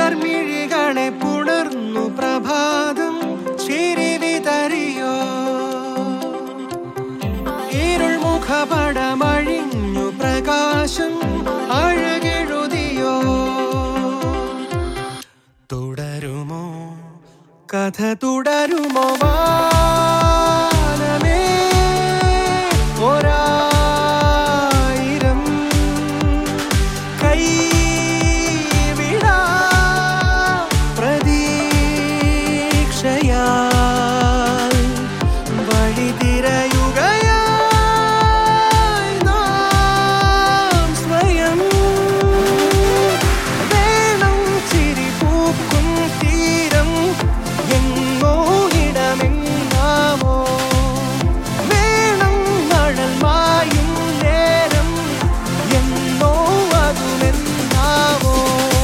പുലർമിഴികളെ പുണർന്നു പ്രഭാതം ചിരി വിതറിയോ ഇരുൾ മുഖപടമഴിഞ്ഞു പ്രകാശം അഴകെഴുതിയോ തുടരുമോ കഥ തുടരുമോ വാനമേ ഒരായിരം കൈവിടാ പ്രതീക്ഷയാൽ വഴി തിരയുകയായി നാം സ്വയം വേണം ചിരി പൂക്കും തീരം എങ്ങോ ഇടമെങ്ങാമോ വേണം മഴൽ മായും നേരം എന്നോ അതുമെന്നാമോ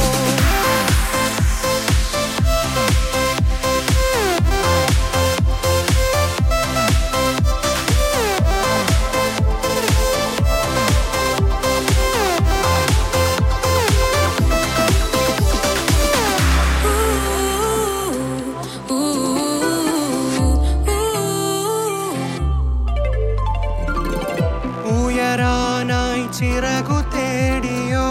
ഉയരാനായി ചിറകു തേടിയോ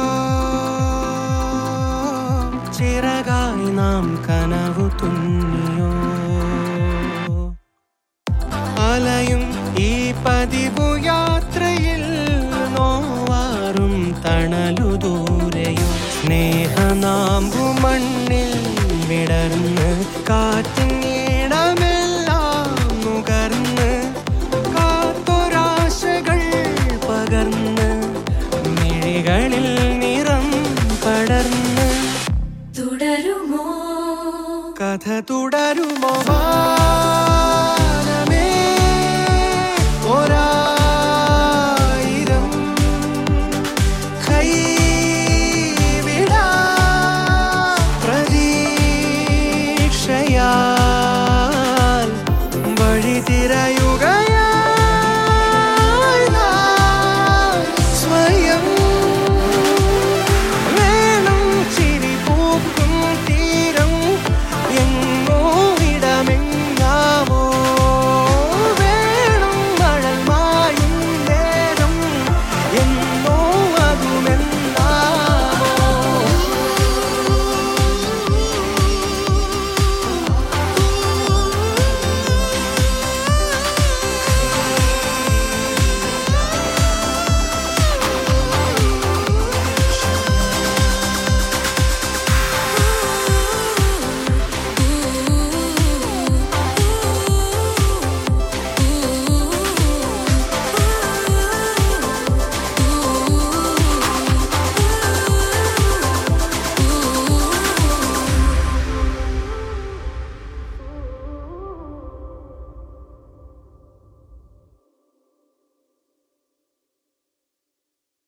ചിറകായി നാം കനവു തുന്നിയോ അലയും ഈ പതിവു യാത്രയിൽ നോവാറും തണലു ദൂരെയും സ്നേഹനാമ്പു മണ്ണിൽ വിടർന്ന് കാറ്റിൻ ഈണമെല്ലാം നുകർന്ന് കാത്തൊരാശകൾ പകർന്ന് മിഴികളിൽ നിറം പടർന്ന് തുടരുമോ കഥ തുടരുമോ